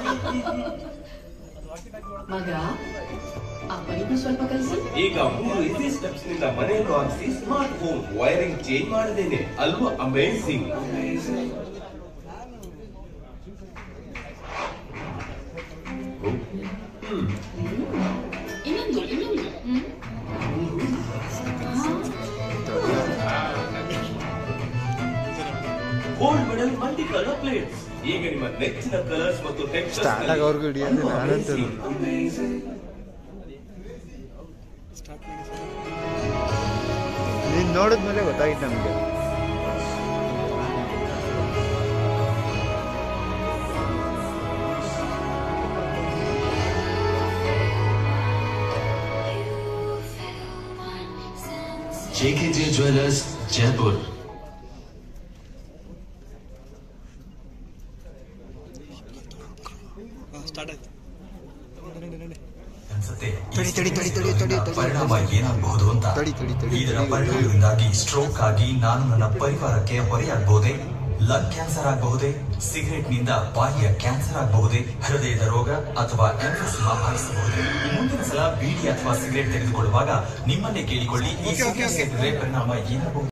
ಮಗ ಅಪ್ಪನಿಗೂ ಸ್ವಲ್ಪ ಕಲಿಸಿ ಈಗ ಮೂರು ಈಸಿ ಸ್ಟೆಪ್ಸ್ ನಿಂದ ಮನೆಯನ್ನು ಆಗಿಸಿ ಸ್ಮಾರ್ಟ್ ಹೋಮ್ ವೈರಿಂಗ್ ಚೇಂಜ್ ಮಾಡದೇನೆ ಅಲ್ವಾ ಅಮೇಸಿಂಗ್ ಇನ್ನೊಂದು ಇನ್ನೊಂದು ಹ್ಮ್ gold medal multi colour plates ಈಗ ನಿಮ್ಮ ನೆಚ್ಚಿನ ಕಲರ್ಸ್ ಮತ್ತು Start ಆಗೋವರೆಗೂ ಹಿಡಿಯೋದು ನಾನಂತೂ. ನೀನ್ ನೋಡಿದ್ಮೇಲೆ ಗೊತ್ತಾಗಿತ್ತು ನಮಗೆ JKJ Jewelers, Jaipur. ಅನ್ಸುತ್ತೆ ಈ ತಡಿ, ತಡಿ, ತಡಿ, ತಡಿ, ತಡಿ, ತಡಿ. ಪರಿಣಾಮ ಏನಾಗಬಹುದು ಅಂತ ತಡಿ, ತಡಿ, ತಡಿ, ಇದರ ತಡಿ. ಪರಿಣಾಮದಿಂದಾಗಿ ಸ್ಟ್ರೋಕ್ ಆಗಿ ನಾನು ನನ್ನ ಪರಿವಾರಕ್ಕೆ ಹೊರೆಯಾಗಬಹುದೇ ಲಂಗ್ ಕ್ಯಾನ್ಸರ್ ಆಗಬಹುದೇ ಸಿಗರೆಟ್ ನಿಂದ ಬಾಯಿಯ ಕ್ಯಾನ್ಸರ್ ಆಗಬಹುದೇ ಹೃದಯದ ರೋಗ ಅಥವಾ ಎಂಫೆಸಿಮಾ ಬಾಧಿಸಬಹುದೇ ಮುಂದಿನ ಸಲ ಬೀಡಿ ಅಥವಾ ಸಿಗರೆಟ್ ತೆಗೆದುಕೊಳ್ಳುವಾಗ ನಿಮ್ಮನ್ನೇ ಕೇಳಿಕೊಳ್ಳಿ ಈ ಸುದ್ದಿ ಸೇರಿದ್ರೆ ಪರಿಣಾಮ ಏನಾಗಬಹುದು